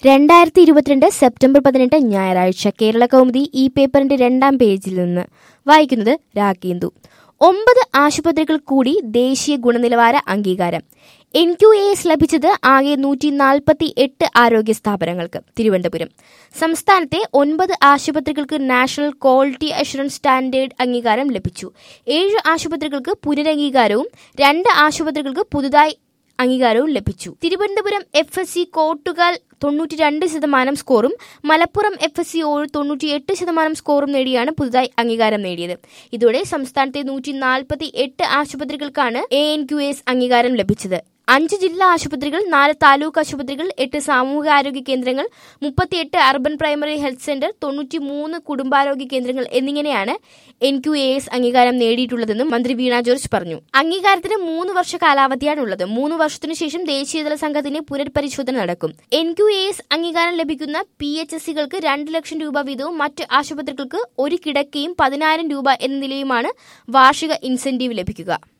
രണ്ടായിരത്തി ഇരുപത്തിരണ്ട് സെപ്റ്റംബർ പതിനെട്ട് ഞായറാഴ്ച കേരള കൗമുദി ഈ പേപ്പറിന്റെ രണ്ടാം പേജിൽ നിന്ന് വായിക്കുന്നത് രാഗേന്ദു ഒമ്പത് ആശുപത്രികൾ കൂടി ദേശീയ ഗുണനിലവാര അംഗീകാരം എൻ ക്യു എ എസ് ലഭിച്ചത് ആകെ നൂറ്റി നാൽപ്പത്തി എട്ട് ആരോഗ്യ സ്ഥാപനങ്ങൾക്ക് തിരുവനന്തപുരം സംസ്ഥാനത്തെ ഒൻപത് ആശുപത്രികൾക്ക് നാഷണൽ ക്വാളിറ്റി അഷുറൻസ് സ്റ്റാൻഡേർഡ് അംഗീകാരം ലഭിച്ചു ഏഴ് ആശുപത്രികൾക്ക് പുനരംഗീകാരവും രണ്ട് ആശുപത്രികൾക്ക് പുതുതായി അംഗീകാരവും ലഭിച്ചു Thiruvananthapuram F S C Kottukal തൊണ്ണൂറ്റി രണ്ട് ശതമാനം സ്കോറും മലപ്പുറം എഫ് എസ് സി ഓഴ് തൊണ്ണൂറ്റിയെട്ട് ശതമാനം സ്കോറും നേടിയാണ് പുതുതായി അംഗീകാരം നേടിയത് ഇതോടെ സംസ്ഥാനത്തെ നൂറ്റി നാൽപ്പത്തി എട്ട് ആശുപത്രികൾക്കാണ് എ എൻ ക്യു എസ് അംഗീകാരം ലഭിച്ചത് അഞ്ച് ജില്ലാ ആശുപത്രികൾ നാല് താലൂക്ക് ആശുപത്രികൾ എട്ട് സാമൂഹികാരോഗ്യ കേന്ദ്രങ്ങൾ മുപ്പത്തിയെട്ട് അർബൻ പ്രൈമറി ഹെൽത്ത് സെന്റർ തൊണ്ണൂറ്റി മൂന്ന് കുടുംബാരോഗ്യ കേന്ദ്രങ്ങൾ എന്നിങ്ങനെയാണ് എൻ ക്യു എ എസ് അംഗീകാരം നേടിയിട്ടുള്ളതെന്നും മന്ത്രി വീണ ജോർജ് പറഞ്ഞു അംഗീകാരത്തിന് മൂന്ന് വർഷ കാലാവധിയാണുള്ളത് മൂന്ന് വർഷത്തിനു ശേഷം ദേശീയതല സംഘത്തിന്റെ പുനർപരിശോധന നടക്കും എൻ ക്യു എ എസ് അംഗീകാരം ലഭിക്കുന്ന പി എച്ച് എസ് സികൾക്ക് രണ്ട് ലക്ഷം രൂപ വീതവും മറ്റ് ആശുപത്രികൾക്ക് ഒരു കിടക്കയും പതിനായിരം രൂപ എന്ന നിലയുമാണ് വാർഷിക ഇൻസെന്റീവ് ലഭിക്കുക